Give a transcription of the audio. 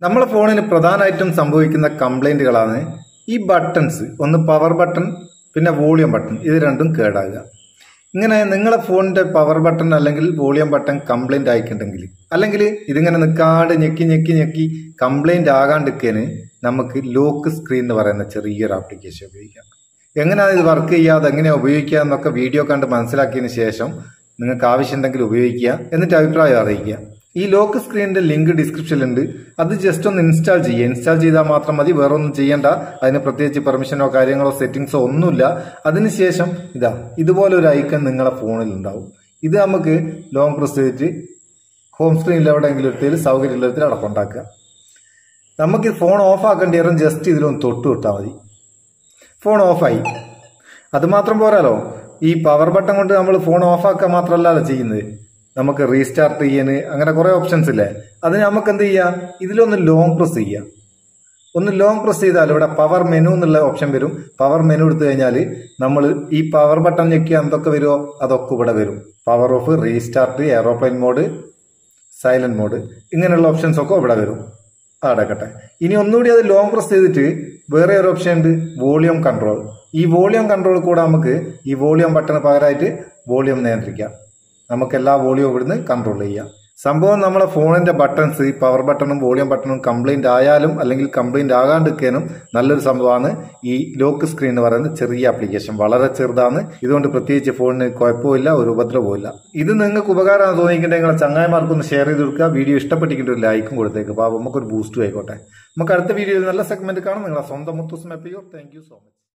നമ്മളെ ഫോണിന് പ്രധാനമായിട്ടും സംഭവിക്കുന്ന കംപ്ലൈന്റുകളാണ് ഈ ബട്ടൺസ് ഒന്ന് പവർ ബട്ടൺ പിന്നെ വോളിയം ബട്ടൺ ഇത് രണ്ടും കേടാകുക ഇങ്ങനെ നിങ്ങളെ ഫോണിന്റെ പവർ ബട്ടൺ അല്ലെങ്കിൽ വോളിയം ബട്ടൺ കംപ്ലൈന്റ് ആയിട്ടുണ്ടെങ്കിൽ അല്ലെങ്കിൽ ഇതിങ്ങനെ നിൽക്കാണ്ട് ഞെക്കി ഞെക്കി ഞെക്കി കംപ്ലൈന്റ് ആകാണ്ടിരിക്കാന് നമുക്ക് ലോക്ക് സ്ക്രീൻ എന്ന് പറയുന്ന ചെറിയൊരു ആപ്ലിക്കേഷൻ ഉപയോഗിക്കാം എങ്ങനെയാണ് ഇത് വർക്ക് ചെയ്യുക അത് എങ്ങനെയാണ് ഉപയോഗിക്കുക എന്നൊക്കെ വീഡിയോ കണ്ട് മനസ്സിലാക്കിയതിന് ശേഷം നിങ്ങൾക്ക് ആവശ്യമുണ്ടെങ്കിൽ ഉപയോഗിക്കുക എന്നിട്ട് അഭിപ്രായം അറിയിക്കുക ഈ ലോക്ക് സ്ക്രീനിന്റെ ലിങ്ക് ഡിസ്ക്രിപ്ഷനിലുണ്ട് അത് ജസ്റ്റ് ഒന്ന് ഇൻസ്റ്റാൾ ചെയ്യുക ഇൻസ്റ്റാൾ ചെയ്താൽ മാത്രം മതി വേറെ ഒന്നും ചെയ്യണ്ട അതിന് പ്രത്യേകിച്ച് പെർമിഷനോ കാര്യങ്ങളോ സെറ്റിംഗ്സോ ഒന്നുമില്ല അതിനുശേഷം ഇതാ ഇതുപോലെ ഒരു ഐക്കൺ നിങ്ങളുടെ ഫോണിൽ ഉണ്ടാവും ഇത് നമുക്ക് ലോങ് പ്രസ് ചെയ്തിട്ട് ഹോം സ്ക്രീനിൽ എവിടെയെങ്കിലും എടുത്തതിൽ സൗകര്യമുള്ളതിൽ അവിടെ കൊണ്ടാക്കുക നമുക്ക് ഫോൺ ഓഫ് ആക്കേണ്ടി വരും ജസ്റ്റ് ഇതിലൊന്ന് തൊട്ട് വിട്ടാൽ മതി ഫോൺ ഓഫായി അത് മാത്രം പോരാലോ ഈ പവർ ബട്ടൺ കൊണ്ട് നമ്മൾ ഫോൺ ഓഫ് ആക്കുക മാത്രമല്ലല്ലോ ചെയ്യുന്നത് നമുക്ക് റീസ്റ്റാർട്ട് ചെയ്യാന് അങ്ങനെ കുറെ ഓപ്ഷൻസ് ഇല്ലേ അത് നമുക്ക് എന്ത് ചെയ്യാം ഇതിലൊന്ന് ലോങ് പ്രസ് ചെയ്യാം ഒന്ന് ലോങ് പ്രസ് ചെയ്താൽ ഇവിടെ പവർ മെനു എന്നുള്ള ഓപ്ഷൻ വരും പവർ മെനു എടുത്തു കഴിഞ്ഞാൽ നമ്മൾ ഈ പവർ ബട്ടൺ ഞെക്കിയാൽ എന്തൊക്കെ വരുമോ അതൊക്കെ ഇവിടെ വരും power off restart aeroplane mode silent mode ഇങ്ങനെയുള്ള ഓപ്ഷൻസ് ഒക്കെ ഇവിടെ വരും അടക്കട്ടെ ഇനി ഒന്നുകൂടി അത് ലോങ് പ്രസ് ചെയ്തിട്ട് വേറെ ഒരു ഓപ്ഷൻ ഉണ്ട് വോളിയം കൺട്രോൾ ഈ വോളിയം കൺട്രോൾ കൂടെ നമുക്ക് ഈ വോളിയം ബട്ടണ് പകരമായിട്ട് വോളിയം നിയന്ത്രിക്കാം നമുക്ക് എല്ലാ വോളിയം ഇവിടുന്ന് കൺട്രോൾ ചെയ്യാം സംഭവം നമ്മളെ ഫോണിന്റെ ബട്ടൺസ് ഈ പവർ ബട്ടണും വോളിയം ബട്ടണും കംപ്ലൈന്റ് ആയാലും അല്ലെങ്കിൽ കംപ്ലൈന്റ് ആകാണ്ടിരിക്കാനും നല്ലൊരു സംഭവമാണ് ഈ ലോക്ക് സ്ക്രീൻ എന്ന് പറയുന്ന ചെറിയ ആപ്ലിക്കേഷൻ വളരെ ചെറുതാണ് ഇതുകൊണ്ട് പ്രത്യേകിച്ച് ഫോണിന് കുഴപ്പമില്ല ഒരു ഉപദ്രവമില്ല ഇത് നിങ്ങൾക്ക് ഉപകാരമാണ് തോന്നിയിട്ടുണ്ടെങ്കിൽ നിങ്ങളെ ചങ്ങായിമാർക്കൊന്ന് ഷെയർ ചെയ്ത് കൊടുക്കുക വീഡിയോ ഇഷ്ടപ്പെട്ടിട്ട് ഒരു ലൈക്കും കൊടുത്തേക്ക് അപ്പോൾ നമുക്കൊരു ബൂസ്റ്റും ആയിക്കോട്ടെ നമുക്ക് അടുത്ത വീഡിയോയിൽ നല്ല സെഗ്മെന്റ് കാണാം നിങ്ങളെ സ്വന്തം മുത്തൂസ് മെപ്പിയോ താങ്ക് യു സോ മച്ച്